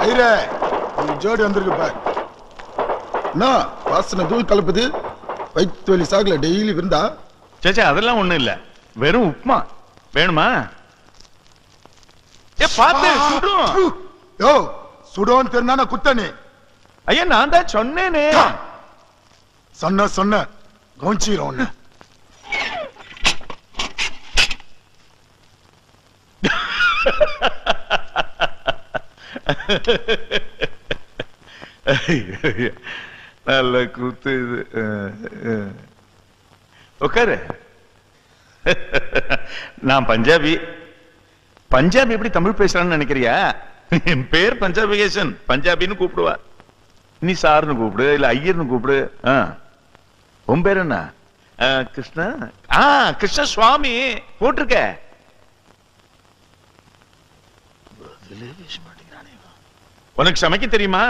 ஐரே ஒரு ஜோடி வந்திருக்கு பார் என்ன வாசனை தூள் கலப்புது வயிற்று வலி சாகல டெய்லி விருந்தா சேச்சா அதெல்லாம் ஒண்ணும் இல்ல வெறும் உப்புமா வேணுமா ஏ பாத்து சுடும் யோ சுடோன்னு தெரிந்தான குத்தனே ஐயா நான் தான் சொன்னேனே சொன்ன சொன்ன கவுன்சிக்கிறோம் ஒண்ணு நல்ல கூத்து இது அஹ், அஹ். உட்காரு நான் பஞ்சாபி பஞ்சாபி எப்படி தமிழ் பேசுறான்னு நினைக்கிறியா என் பேர் பஞ்சாபிகேசன் பஞ்சாபின்னு கூப்பிடுவா நீ சார்னு கூப்பிடு இல்ல ஐயர்னு கூப்பிடு ஆ. உன் பேர் என்ன ஆ, கிருஷ்ணா ஆ கிருஷ்ண சுவாமி போட்டிருக்க உனக்கு சமைக்க தெரியுமா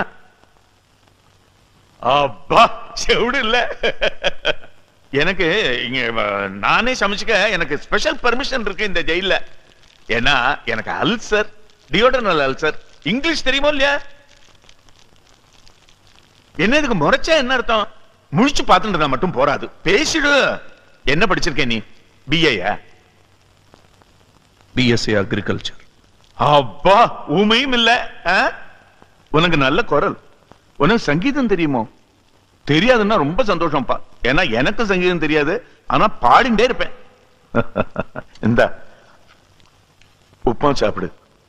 அப்பா செவிடு இல்ல எனக்கு இங்க அஹ், நானே சமைச்சுக்க எனக்கு ஸ்பெஷல் பெர்மிஷன் இருக்கு இந்த ஜெயில ஏன்னா எனக்கு அல்சர் டியோடனல் அல்சர் இங்கிலீஷ் தெரியுமோ இல்லையா என்ன இதுக்கு முறைச்சா என்ன அர்த்தம் முழிச்சு பார்த்துட்டு இருந்தா மட்டும் போராது பேசிடு என்ன படிச்சிருக்க நீ பிஏயா பிஎஸ்சி அக்ரிகல்ச்சர் அப்பா உமையும் இல்ல ஆ? உனக்கு நல்ல குரல் உனக்கு சங்கீதம் தெரியுமோ தெரியாதுன்னா ரொம்ப சந்தோஷம்ப்பா ஏன்னா எனக்கு சங்கீதம் தெரியாது ஆனா பாடிண்டே இருப்பேன் இந்த உப்பம் சாப்பிடு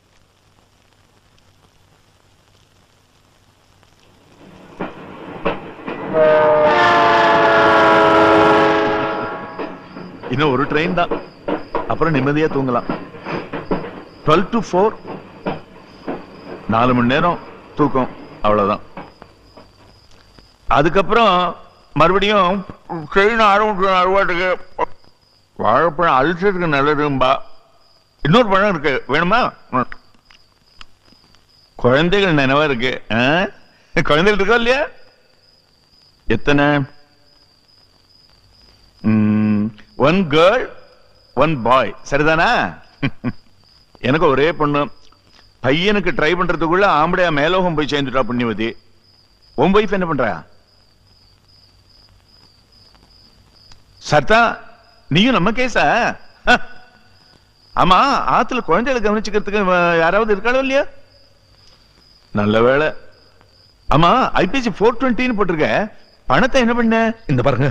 இன்னும் ஒரு ட்ரெயின் தான் அப்புறம் நிம்மதியா தூங்கலாம் டுவெல் டு ஃபோர் நாலு மணி நேரம் தூக்கம் அவ்வளவுதான் அதுக்கப்புறம் மறுபடியும் ட்ரெயின் ஆரம்பிச்சு அறுவாட்டுக்கு வாழைப்பழம் அல்சருக்கு நல்லதும்பா இன்னொரு பழம் இருக்கு வேணுமா ம். குழந்தைகள் நினைவா இருக்கு ஆ? குழந்தைகள் இருக்கா இல்லையா எத்தனை ஒன் கேர்ள் ஒன் பாய் சரிதானா எனக்கு ஒரே பொண்ணு பையனுக்கு ட்ரை பண்றதுக்குள்ள ஆம்பளையா மேலோகம் போய் சேர்ந்துட்டா புண்ணியவதி உன் வைஃப் என்ன பண்றா சர்தா நீயும் நம்ம கேஸா ஹ. ஆமா ஆத்துல குழந்தைகளை கவனிச்சுக்கிறதுக்கு அஹ், யாராவது இருக்காளோ இல்லையா நல்ல வேளை ஆமா ஐபிசி ஃபோர் டுவெண்ட்டின்னு போட்டிருக்க பணத்தை என்ன பண்ண இந்த பாருங்க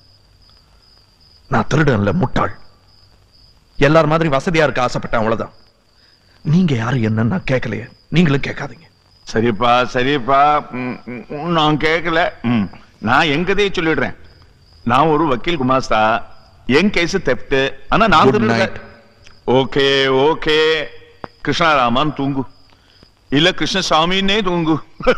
நான் திருடன்ல முட்டாள் எல்லார் மாதிரி வசதியா இருக்க ஆசைப்பட்டேன் அவ்வளவுதான் நீங்க யாரு என்னன்னு நான் கேட்கலையே நீங்களும் கேட்காதீங்க சரிப்பா சரிப்பா ம், ம், நான் கேட்கல ம், நான் என் கதையை சொல்லிடுறேன் நான் ஒரு வக்கீல் குமாஸ்தா என் கேஸ் தெப்ட் ஆனா நான் Good திருடல. night. ஓகே ஓகே கிருஷ்ணாராமான் தூங்கு இல்ல கிருஷ்ணசாமின்னே தூங்கு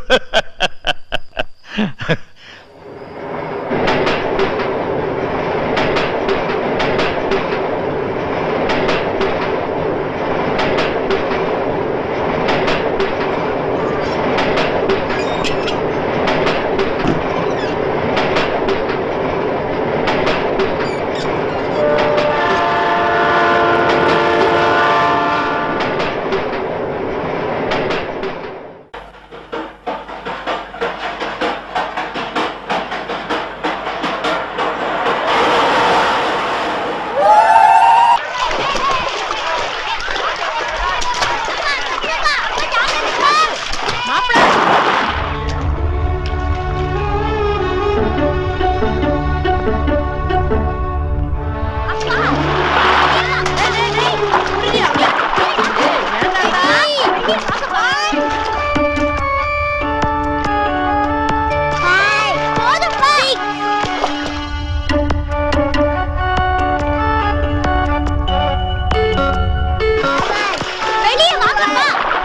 வெளியே வாங்கப்பா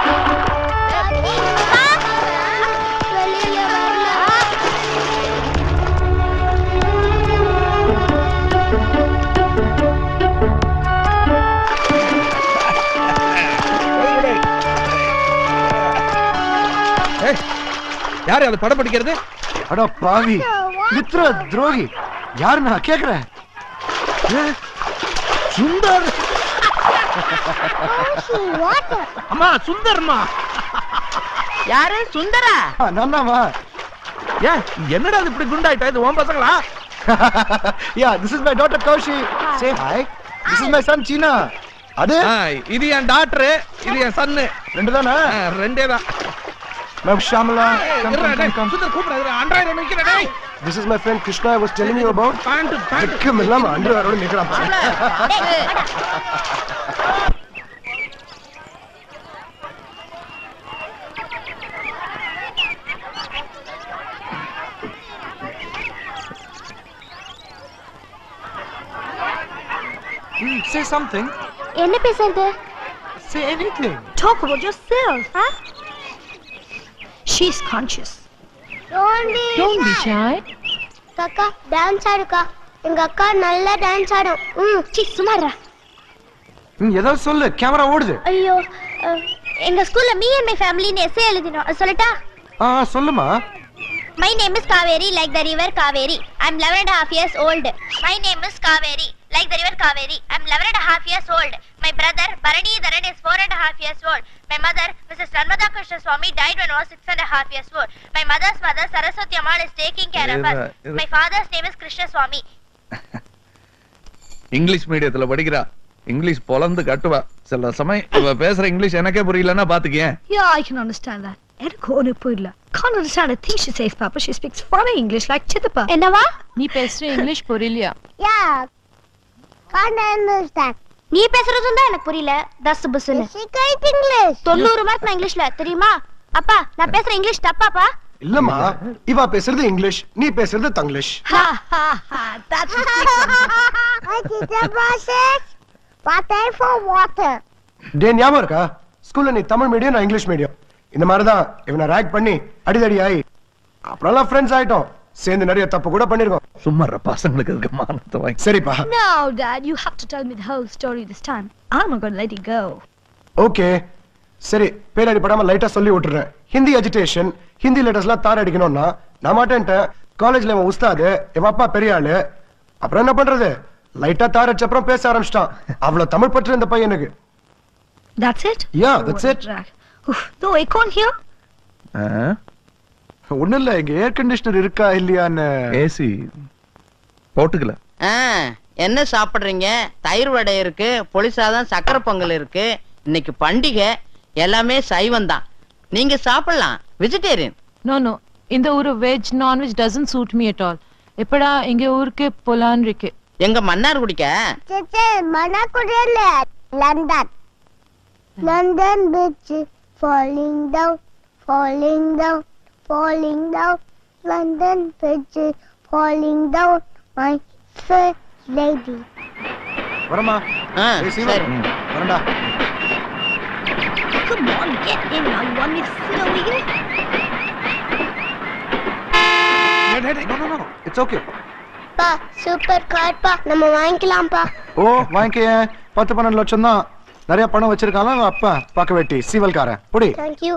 வெளியில வரல யாரு அதை படம் படிக்கிறது அட பாவி மித்ர துரோகி யாரு நான் கேக்குறேன் சுந்தர் அம்மா சுந்தர்மா யாரு சுந்தரா நான்தாம்மா ஏன் என்னடா இது இப்படி குண்டாயிட்டா இது உன் பசங்களா yeah this is my daughter Kaushi say hi this is my son Seena அது ஆ, இது என் டாக்டர் இது என் சன்னு ரெண்டு தானே ரெண்டே தான் மேம் ஷாமலா சுந்தர் கூப்பிடுறாரு அன்றாயிரம் நிக்கிறேன் டேய் this is my friend Krishna I was telling you about pant pant வெக்கம் இல்லாம அண்டர்வேரோட நிக்கிறான் பாரு. Say something. என்ன பேசுறது Say anything. Talk about yourself, huh? She's conscious. Don't be Don't be shy. அக்கா டான்ஸ் ஆடுக்கா எங்க அக்கா நல்லா டான்ஸ் ஆடும் ம் சி சுமாரா ம், ஏதாவது சொல்லு கேமரா ஓடுது ஐயோ அஹ், எங்க ஸ்கூல்ல மீ அண்ட் மை ஃபேமிலின்னு எஸ்ஏ எழுதினோம் அது சொல்லட்டா ஆ சொல்லுமா My name is Kaveri, like the river Kaveri. I'm 11 and a half years old. My name is Kaveri, like the river Kaveri. I'm 11 and a half years old. My brother, Bharani Dharan, is 4 and a half years old. My mother, Mrs. Narmada Krishna Swami, died when I was 6 and a half years old. My mother's mother, Saraswati Ammal, is taking care of us. Eva, Eva. My father's name is Krishna Swami. English மீடியத்துல படிக்கிறா English பொலந்து கட்டுவா சில சமயம் இவ பேசுற English எனக்கே புரியலன்னா பாத்துக்கேன் Yeah, I can understand that. எனக்கு ஒண்ணு புரியல can't understand a thing she says, Papa. She speaks funny English like Chitapa. என்னவா நீ பேசுற இங்கிலீஷ் புரியலையா Yeah. Can't understand. நீ பேசுறதும் தான் எனக்கு புரியல தஸ் புஸ்னு இங்கிலீஷ் தொண்ணூறு மார்க் நான் இங்கிலீஷ்ல தெரியுமா அப்பா நான் பேசுற இங்கிலீஷ் தப்பாப்பா இல்லம்மா இவா பேசுறது இங்கிலீஷ் நீ பேசுறது Tanglish Ha ha ha. That's a big Water for water. டே ஞாபகம் இருக்கா ஸ்கூல்ல நீ தமிழ் மீடியம் நான் இங்கிலீஷ் மீடியம் இந்த மாதிரி தான் இவனை ரேக் பண்ணி அடிதடி ஆகி அப்புறம்லாம் ஃப்ரெண்ட்ஸ் ஆயிட்டோம் சேர்ந்து நிறைய தப்பு கூட பண்ணிருக்கோம் சும்மா இரு, பசங்களுக்கு இருக்க மானத்தை வாங்கி சரிப்பா No, Dad, you have to tell me the whole story this time. I'm not gonna let it go. Okay சரி பேரடி படாம லைட்டா சொல்லி விட்டுறேன் ஹிந்தி அஜிடேஷன் ஹிந்தி லெட்டர்ஸ்லாம் தார் அடிக்கணும்னா நான் மாட்டேன்ட்டேன் காலேஜ்ல இவன் உஸ்தாது இவன் அப்பா பெரிய ஆளு அப்புறம் என்ன பண்றது லைட்டா தார் அடிச்ச அப்புறம் பேச ஆரம்பிச்சிட்டான் அவ்வளவு தமிழ் பற்று இந்த பையனுக்கு That's it? Yeah, Oh, that's what a it. drag. Oof, no acorn here? ஒண்ணும் இல்ல இங்க ஏர் கண்டிஷனர் இருக்கா இல்லையான்னு ஏசி போட்டுக்கல ஆ, என்ன சாப்பிடுறீங்க தயிர் வடை இருக்கு புளி சாதம் சக்கரை பொங்கல் இருக்கு இன்னைக்கு பண்டிகை எல்லாமே சைவம் தான் நீங்க சாப்பிடலாம் வெஜிடேரியன் நோ நோ இந்த ஊரு veg non-veg doesn't suit me at all எப்படா எங்க ஊருக்கு போலான் இருக்கு எங்க மன்னார் குடிக்க சிச்சி மணக்குடியில London London bridge falling down falling down falling down london bridge falling down my first lady வரமா ஆ, ஏய், சீமா. சரி வரேன்டா Come on, get in now. You want me to sit over here? It's okay பா சூப்பர் கார் பா நம்ம வாங்கிக்கலாம்ப்பா ஓ வாங்கிக்க பத்து பன்னெண்டு லட்சம் தான் நிறைய பணம் வச்சிருக்காங்க அவன் அப்பா பார்க்க வெட்டி சீவல்காரன் புடி தேங்க் யூ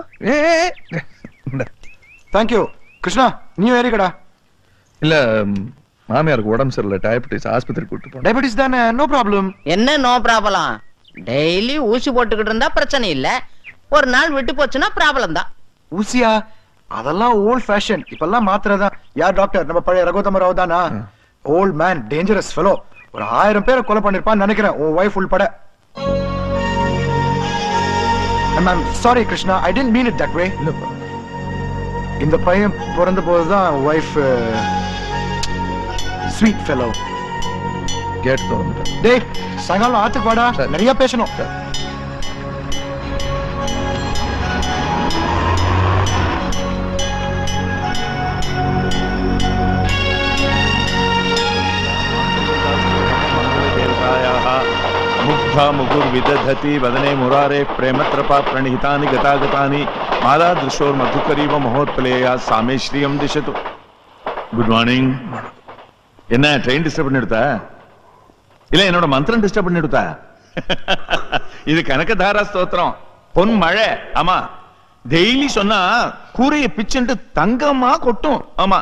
தேங்க்யூ கிருஷ்ணா நீ ஏறிக்கடா இல்ல ம், மாமியாருக்கு உடம்பு சரியில்லை டயபெட்டிஸ் ஆஸ்பத்திரி கூட்டு போனேன் டயபெட்டிஸ் தானே நோ ப்ராப்ளம் என்ன நோ ப்ராப்ளம் டெய்லி ஊசி போட்டுக்கிட்டு இருந்தா பிரச்சனை இல்ல ஒரு நாள் விட்டு போச்சுன்னா ப்ராப்ளம் தான் ஊசியா அதெல்லாம் ஓல்ட் ஃபேஷன் இப்பெல்லாம் மாத்திரதான் யார் டாக்டர் நம்ம பழைய ரகுதம ராவ் தானா ஓல்ட் மேன் டேஞ்சரஸ் ஃபெலோ ஒரு ஆயிரம் பேரை கொலை பண்ணிருப்பான்னு நினைக்கிறேன் உன் ஒய்ஃப் உள்பட ma'am sorry Krishna I didn't mean it that way இல்லப்பா இந்த பையன் பிறந்த போதுதான் ஒய்ஃப் ஸ்வீட் ஃபெலோ கேட்டு வந்துட்டேன் டேய் சாயங்காலம் ஆத்துக்கு வாடா சரி. நிறைய பேசணும் मुग्धा मुकुर्विदधति वदने मुरारे प्रेमत्रपा प्रणिहितानि गतागतानि माला दृशोर्मधुकरीव महोत्पलेया सामे श्रियं दिशतु குட் மார்னிங் என்ன ட்ரெயின் டிஸ்டர்ப் பண்ணி எடுத்தா இல்ல என்னோட மந்திரம் டிஸ்டர்ப் பண்ணி எடுத்தா இது கனகதாரா ஸ்தோத்திரம் பொன் மழை ஆமா டெய்லி சொன்னா கூரையை பிச்சுட்டு தங்கமா கொட்டும் ஆமா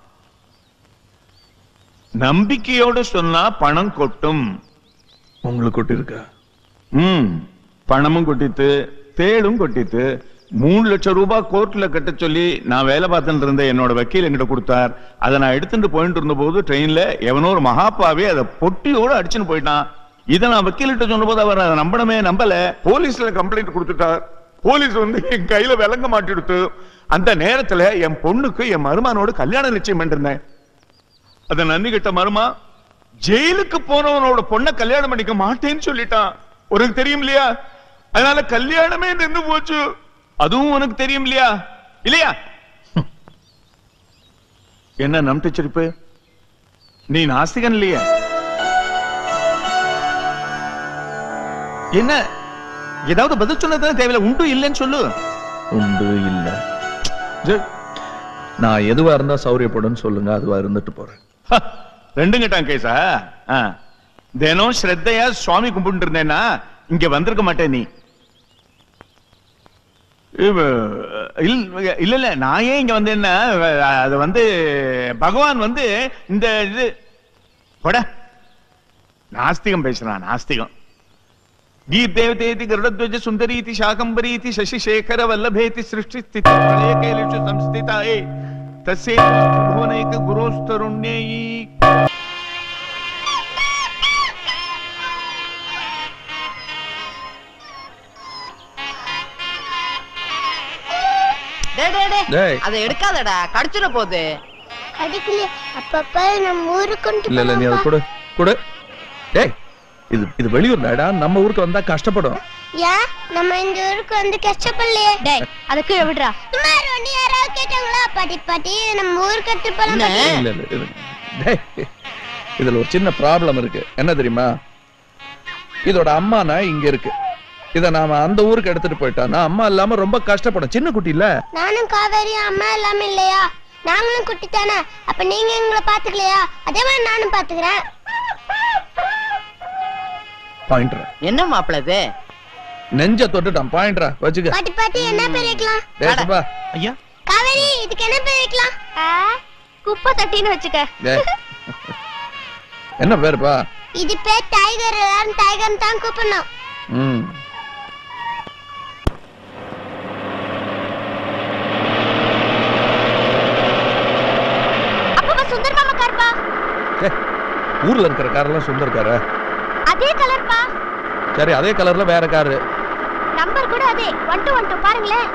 நம்பிக்கையோட சொன்னா பணம் கொட்டும் உங்களுக்கு கொட்டி இருக்கா ம் பணமும் கொட்டித்து தேளும் கொட்டித்து மூணு லட்சம் ரூபாய் கோர்ட்ல கட்ட சொல்லி நான் வேலை பார்த்துட்டு இருந்த என்னோட வக்கீல் என்கிட்ட கொடுத்தார் அதை நான் எடுத்துட்டு போயிட்டு இருந்த போது ட்ரெயின்ல எவனோ ஒரு மகாப்பாவே அதை பொட்டியோட அடிச்சுன்னு போயிட்டான் இதை நான் வக்கீல்கிட்ட சொன்னபோது அவர் அதை நம்பணுமே நம்பல போலீஸ்ல கம்ப்ளைண்ட் கொடுத்துட்டார் போலீஸ் வந்து என் கையில விளங்க மாட்டிடுத்து அந்த நேரத்துல என் பொண்ணுக்கு என் மருமானோட கல்யாணம் நிச்சயம் பண்ணிருந்தேன் அத நன்றி கிட்ட மருமா ஜெயிலுக்கு போனவனோட பொண்ணை கல்யாணம் பண்ணிக்க மாட்டேன்னு சொல்லிட்டான் உனக்கு தெரியும் இல்லையா அதனால கல்யாணமே நின்று போச்சு அதுவும் உனக்கு தெரியும் இல்லையா இல்லையா என்ன நம்பிச்சிருப்பு நீ நாஸ்திகன் இல்லையா என்ன ஏதாவது பதில் சொன்னது தேவையில்ல உண்டு இல்லைன்னு சொல்லு உண்டு இல்ல ஜெ- நான் எதுவா இருந்தா சௌரியப்படுன்னு சொல்லுங்க அதுவா இருந்துட்டு போறேன் ஹ, ரெண்டும் கேட்டான் கேசா ஆ. தினம் ஸ்ரத்தையா சுவாமி கும்பிட்டு இருந்தேன்னா இங்க வந்திருக்க மாட்டேன் நீ இவ- இல்ல இல்ல இல்ல நான் ஏன் இங்க வந்தேன்னா அது வந்து பகவான் வந்து இந்த இது போட நாஸ்திகம் பேசுறான் நாஸ்திகம் गीर्देवतेति गरुडध्वज सुन्दरीति शाकम्बरीति शशिशेखर वल्लभेति सृष्टि स्थिति प्रलय कैलेषु संस्थिता ए तस्यै त्रिभुवनैक गुरोस्तरुण्यै டேய், டேய், டேய். டேய். அதை எடுக்காதடா கடிச்சிட போகுது அடிக்கலையே அப்பப்ப நம்ம ஊருக்கு கொண்டு இல்ல இல்ல நீ அதை கொடு கொடு டேய் இது இது வெளியூர்லடா நம்ம ஊருக்கு வந்தா கஷ்டப்படும் ஏன் நம்ம இந்த ஊருக்கு வந்து கஷ்டப்படலையே டேய் அதை கீழே விடுறா சும்மா ஒண்ணு யாராவது கேட்டாங்களா பாட்டி பாட்டி நம்ம ஊருக்கு எடுத்து போலாம் என்ன? பாட்டி. இல்ல இல்ல இது டேய் இதுல ஒரு சின்ன ப்ராப்ளம் இருக்கு என்ன தெரியுமா இதோட அம்மானா இங்க இருக்கு இத நாம அந்த ஊருக்கு எடுத்துட்டு போயிட்டானா அம்மா இல்லாம ரொம்ப கஷ்டப்படும் சின்ன குட்டி இல்ல நானும் காவேரி அம்மா எல்லாமே இல்லையா நாங்களும் குட்டி தானே அப்ப நீங்க எங்களை பாத்துக்கலையா அதே மாதிரி நானும் பாத்துக்கிறேன் பாயிண்ட்ரா என்ன மாப்பிள இது நெஞ்ச தொட்டுட்டான் பாயிண்ட்ரா வச்சுக்க பாட்டி பாட்டி என்ன பேர் வைக்கலாம் டேய் சுப்பா ஐயா காவேரி இதுக்கு என்ன பேர் வைக்கலாம் குப்பை தட்டின்னு வச்சுக்க டேய் என்ன பேருப்பா இது பேர் டைகர் எல்லாரும் டைகர் தான் கூப்பிடணும் ம் அப்பா சுந்தர் மாமா கார்பா டேய், ஊர்ல இருக்கிற காரெல்லாம் சுந்தர் காரா அதே கலர்ப்பா சரி அதே கலர்ல வேற காரு நம்பர் கூட அதே ஒன் டூ ஒன் டூ பாருங்களேன்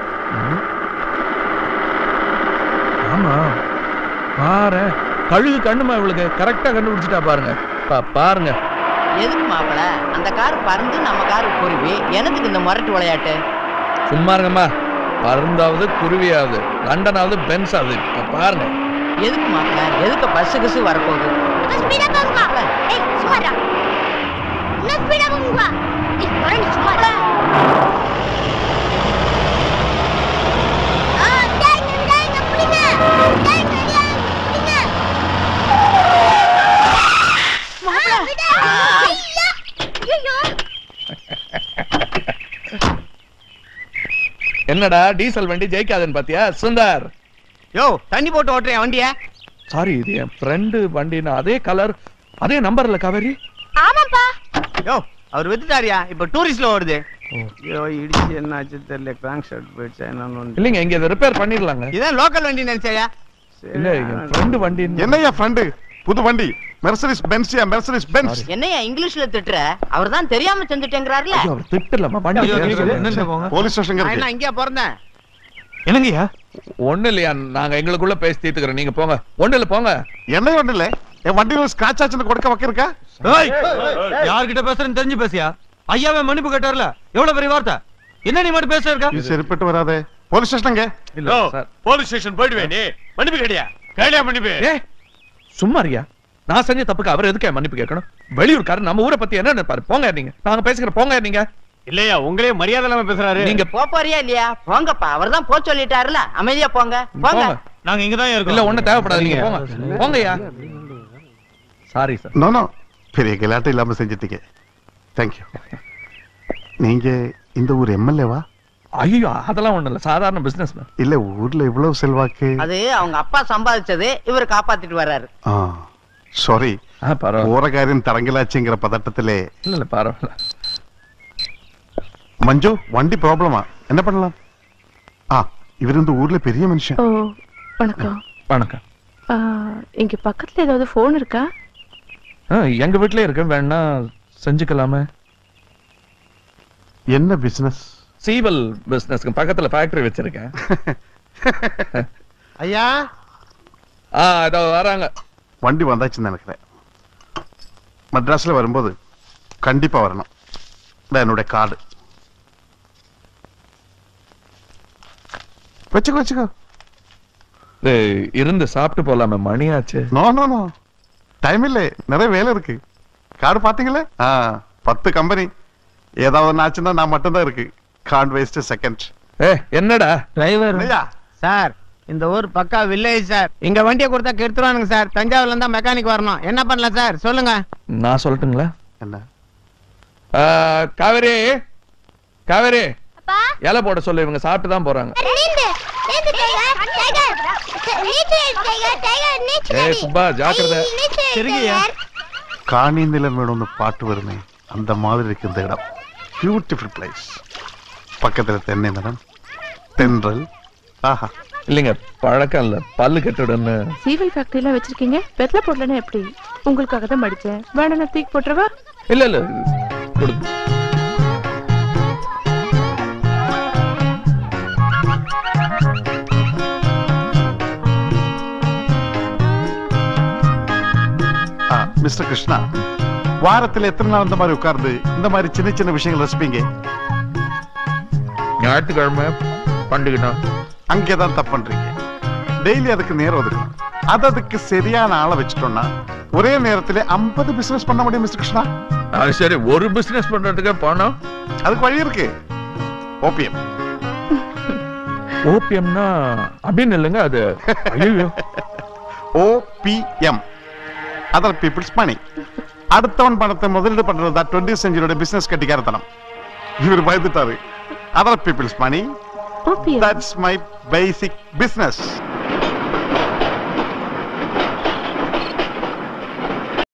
ஆமா பாரு கழுகு கண்ணுமா இவளுக்கு கரெக்டா கண்டுபிடிச்சிட்டா பாருங்க பா- பாருங்க எதுக்கு மாப்பிள அந்த கார் பறந்து நம்ம கார் குருவி எனத்துக்கு இந்த முரட்டு விளையாட்டு சும்மா இருங்கம்மா பருந்தாவது குருவியாவது லண்டனாவது பென்ஸ் ஆகுது இப்ப பாருங்க எதுக்கு மாப்பிள எதுக்கு பஸ் கிசு வரப்போகுது ஸ்பீடா போகுமா ஏய் சுமாரா இன்னும் ஸ்பீடா போகுமா ஏய் வரணும் சுமாரா ஆ டேங்க டேங்க புடிங்க டேங்க டேங்க புடிங்க மாமா ஐயா ஐயோ என்னடா டீசல் வண்டி ஜெயிக்காதுன்னு பாத்தியா சுந்தர் யோ தண்ணி போட்டு ஓட்டுறேன் வண்டிய சாரி இது என் ஃப்ரெண்டு வண்டின்னு அதே கலர் அதே நம்பர்ல காவேரி ஆமாப்பா யோ அவர் வித்துட்டாரியா இப்ப டூரிஸ்ட்ல ஓடுது ஐயோ இடிச்சு என்னாச்சு தெரியல கிராங்க் ஷர்ட் போயிடுச்சா என்னன்னு ஒண்ணு. இல்லைங்க இங்க இதை ரிப்பேர் பண்ணிடலாங்க இதான் லோக்கல் வண்டி நினைச்சாயா இல்ல என் ஃப்ரெண்டு வண்டி என்னையா ஃப்ரெண்டு புது வண்டி மெர்சடிஸ் பென்ஸ்யா மெர்சடிஸ் பென்ஸ் என்னையா இங்கிலீஷ்ல திட்டுற அவர் தான் தெரியாம செஞ்சுட்டேங்கிறாருல ஐயோ, அவர் திட்டலமா வண்டி பேர் சொல்லுங்க. போலீஸ் ஸ்டேஷன் நான் என்ன இங்கேயா பிறந்தேன் என்னங்கய்யா ஒண்ணு இல்லையா நாங்க எங்களுக்குள்ள பேசி தீர்த்துக்கிறோம் நீங்க போங்க ஒண்ணு இல்ல போங்க என்ன ஒண்ணு இல்ல என் வண்டியில ஸ்கிராச் ஆச்சுன்னு கொடுக்க வைக்கிறக்கா யார்கிட்ட பேசுறேன்னு தெரிஞ்சு பேசியா ஐயாவே மன்னிப்பு கேட்டார்ல எவ்வளவு பெரிய வார்த்தை என்ன நீ மட்டும் பேச இருக்கா இது சரிப்பட்டு வராதே போலீஸ் ஸ்டேஷனுங்க இல்ல சார் போலீஸ் ஸ்டேஷன் போயிடுவே நீ மன்னிப்பு கேட்டியா கேளியா மன்னிப்பு ஏ சும்மா இருக்கியா நான் செஞ்ச தப்புக்கு அவர் எதுக்கு மன்னிப்பு கேட்கணும் வெளியூர்காரர் நம்ம ஊரை பத்தி என்ன நினைப்பாரு போங்க நீங்க நாங்க பேசிக்கிறோம் போங்க நீங்க இல்லையா உங்களே மரியாதை இல்லாம பேசுறாரு நீங்க போ போறியா இல்லையா போங்கப்பா அவர் தான் போ சொல்லிட்டாருல அமைதியா போங்க போங்க போங்க நாங்க இங்கதான் இல்ல ஒண்ணு தேவைப்படாது நீங்க போங்க போங்கய்யா சாரி சார் நோ நோ பெரிய கலாட்டம் இல்லாம செஞ்சிட்டீங்க தேங்க்யூ நீங்க இந்த ஊர் எம்எல்ஏவா ஐயோ அதெல்லாம் ஒண்ணு இல்ல சாதாரண பிசினஸ் இல்ல ஊர்ல இவ்வளவு செல்வாக்கு அது அவங்க அப்பா சம்பாதிச்சது இவர் காப்பாத்திட்டு வர்றாரு சாரி பரவாயில்ல போற காரியம் தரங்கலாச்சுங்கிற பதட்டத்திலே இல்ல இல்ல பரவாயில்ல மஞ்சு வண்டி ப்ராப்ளமா என்ன பண்ணலாம் இவர் இந்த ஊர்ல பெரிய மனுஷன் ஓ வணக்கம் வணக்கம் ஆ, இங்க பக்கத்துல ஏதாவது ஃபோன் இருக்கா ஆ, எங்க வீட்லயே இருக்கு வேணா செஞ்சுக்கலாமே என்ன பிசினஸ் சீவல் பிசினஸ்க்கு பக்கத்துல ஃபேக்டரி வச்சிருக்கேன் ஐயா ஆ இதோ வராங்க வண்டி வந்தாச்சுன்னு நினைக்கிறேன் மெட்ராஸ்ல வரும்போது கண்டிப்பா வரணும் இதான் என்னுடைய கார்டு வச்சுக்கோ வச்சுக்கோ ஏய், இருந்து சாப்பிட்டு போலாமே மணியாச்சு நோ நோ நோ டைம் இல்லை நிறைய வேலை இருக்கு கார்டு பாத்தீங்களே ஆ பத்து கம்பெனி ஏதாவது ஒன்று ஆச்சுன்னா நான் மட்டும்தான் இருக்கு காண்ட் வேஸ்ட் செகண்ட் ஏ என்னடா டிரைவர் சார் இந்த ஊர் பக்கா வில்லேஜ் சார் இங்க வண்டியை கொடுத்தா கெடுத்துருவானுங்க சார் தஞ்சாவூர்ல இருந்தா மெக்கானிக் வரணும் என்ன பண்ணலாம் சார் சொல்லுங்க நான் சொல்லட்டுங்களா என்ன ஆ, காவேரி காவேரி அப்பா இலை போட சொல்லு இவங்க சாப்பிட்டு தான் போறாங்க நீந்து நீந்து டைகர் டைகர் நீச்சல் டைகர் டைகர் நீச்சல் ஏய் சுப்பா ஜாக்கிரதை நீச்சல் சரிங்கய்யா. டைகர் காணி நிலமேடு ஒன்று பாட்டு வருமே அந்த மாதிரி இருக்கு இந்த இடம் பியூட்டிஃபுல் பிளேஸ் பக்கத்துல தென்னை மரம் தென்றல் ஆஹா இல்லைங்க பழக்கம் இல்ல பல்லு கெட்டுடுன்னு சீவல் ஃபேக்டரி எல்லாம் வச்சிருக்கீங்க வெத்தலை போடலன்னா எப்படி உங்களுக்காக தான் மடிச்சேன் வேணா நான் தூக்கி போட்டுறவா இல்ல இல்ல கொடு ஆ, மிஸ்டர் கிருஷ்ணா வாரத்துல எத்தனை நாள் இந்த மாதிரி உட்கார்ந்து இந்த மாதிரி சின்ன சின்ன விஷயங்கள் ரசிப்பீங்க ஞாயிற்றுக்கிழமை பண்டிகை நாள் அங்கேதான் தப்பு பண்றீங்க டெய்லி அதுக்கு நேரம் ஒதுக்கணும் அது அதுக்கு சரியான ஆளை வச்சுட்டோம்னா ஒரே நேரத்துல 50 பிசினஸ் பண்ண முடியும் மிஸ்டர் கிருஷ்ணா அது சரி ஒரு பிசினஸ் பண்றதுக்கே பணம் அதுக்கு வழி இருக்கு ஓபிஎம் ஓபியம்னா அப்படின்னு இல்லைங்க அது ஐயோ ஓபிஎம் அதர் பீப்புள்ஸ் மணி அடுத்தவன் பணத்தை முதலீடு பண்றது தான் டுவெண்ட்டி செஞ்சுரியோட பிசினஸ் கட்டிக்காரத்தனம் இவர் பயந்துட்டாரு other peoples money OPM that's my basic business